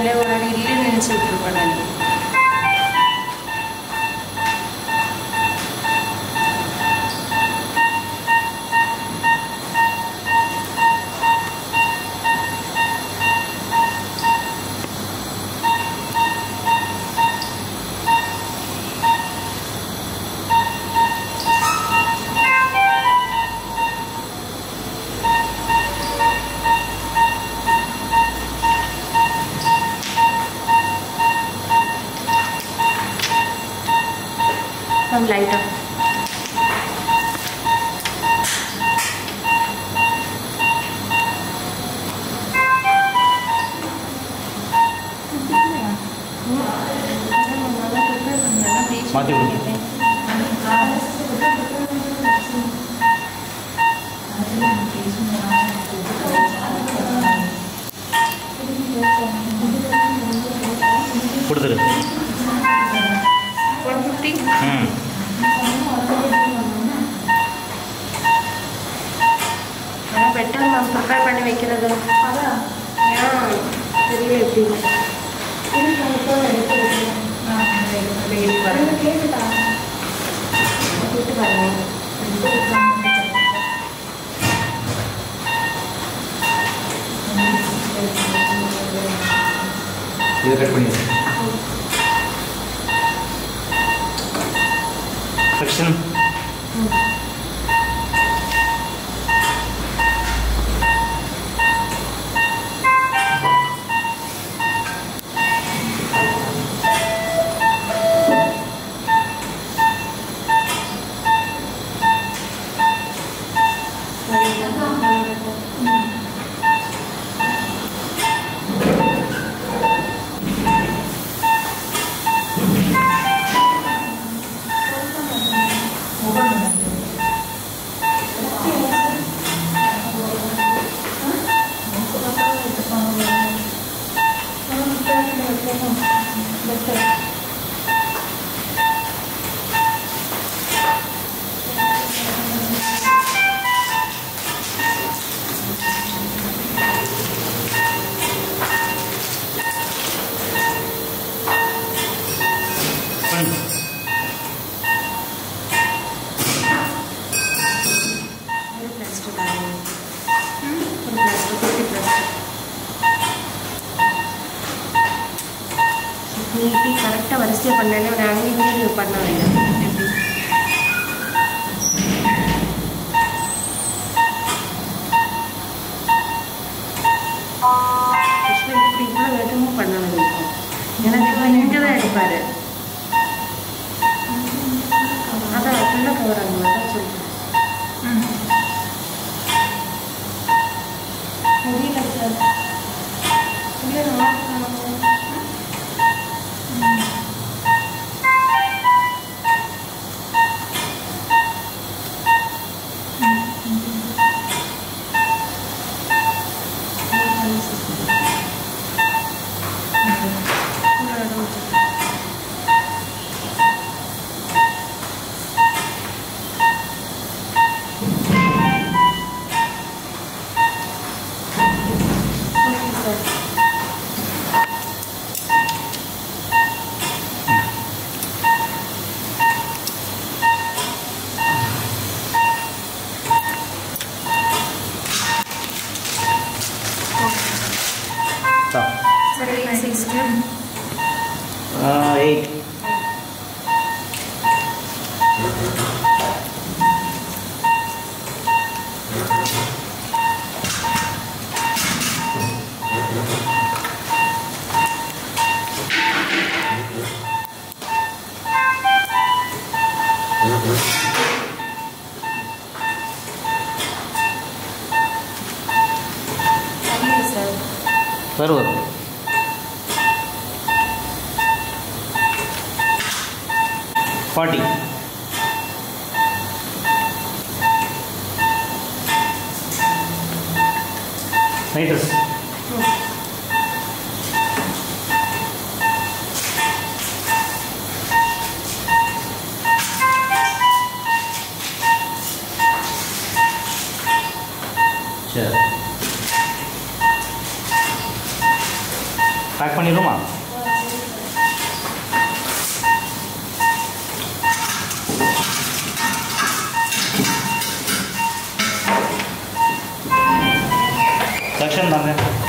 இல்லை ஒரு இல்லை நினச்சி விட்டுருப்பேன் நான் மேம் லைட்டாக மாற்றி விடுங்க கொடுத்துரு ஒன் ஃபிஃப்டி ம் ஆனால் பெட்டர் மேம் ப்ரிப்பேர் பண்ணி வைக்கிறது ஏன் தெரியல எப்படின்னு வெயிட் பாருங்க கேட்டு பாருங்க இதை கட் பண்ணி செக்ஷன் பண்ணு ஒரு ப்ளஸ் டூ தாங்க ஒரு plus two fifty plus two நீட்டி கரெக்டாக வரிசையாக பண்ணேன்னு ஒரு அங்கே இங்கே பண்ண வேண்டாம் எப்படி கிருஷ்ணன் இப்படி இவ்வளோ வேகமும் பண்ண வேண்டியிருக்கும் எனக்கு இப்போ நீட்டாக தான் எடுப்பார் அதான் ஃபுல்லாக கவர் ஆகும் அதான் சொல்கிறேன் முடியல சார் இல்லை நான் ஓகே சார் தா sir eight six two eight சரிங்க சார் வரும் வரும் ஃபார்ட்டி நைட்ரஸ் சரி பேக் பண்ணிடுமா செக்ஷன் தாங்க